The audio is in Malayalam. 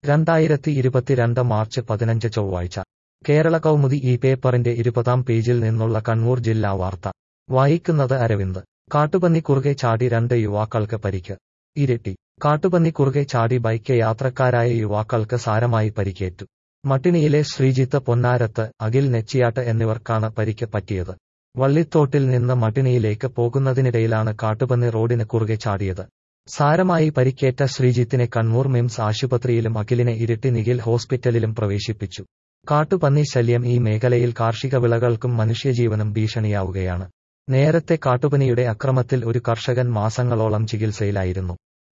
രണ്ടായിരത്തി ഇരുപത്തിരണ്ട് മാർച്ച് പതിനഞ്ച് ചൊവ്വാഴ്ച കേരള കൗമുദി ഈ പേപ്പറിന്റെ ഇരുപതാം പേജിൽ നിന്നുള്ള കണ്ണൂർ ജില്ലാ വാർത്ത വായിക്കുന്നത് അരവിന്ദ് കാട്ടുപന്നി കുറുകെ ചാടി രണ്ട് യുവാക്കൾക്ക് പരിക്ക് ഇരിട്ടി കാട്ടുപന്നി കുറുകെ ചാടി ബൈക്ക് യാത്രക്കാരായ യുവാക്കൾക്ക് സാരമായി പരിക്കേറ്റു മട്ടിണിയിലെ ശ്രീജിത്ത് പൊന്നാരത്ത് അഖിൽ നെച്ചിയാട്ട് എന്നിവർക്കാണ് പരിക്ക് പറ്റിയത് വള്ളിത്തോട്ടിൽ നിന്ന് മട്ടിണിയിലേക്ക് പോകുന്നതിനിടയിലാണ് കാട്ടുപന്നി റോഡിന് കുറുകെ ചാടിയത് സാരമായി പരിക്കേറ്റ ശ്രീജിത്തിനെ കണ്ണൂർ മിംസ് ആശുപത്രിയിലും അഖിലിനെ ഇരിട്ടി നിഖിൽ ഹോസ്പിറ്റലിലും പ്രവേശിപ്പിച്ചു കാട്ടുപന്നി ശല്യം ഈ മേഖലയിൽ കാർഷിക വിളകൾക്കും മനുഷ്യജീവനും ഭീഷണിയാവുകയാണ് നേരത്തെ കാട്ടുപനിയുടെ അക്രമത്തിൽ ഒരു കർഷകൻ മാസങ്ങളോളം ചികിത്സയിലായിരുന്നു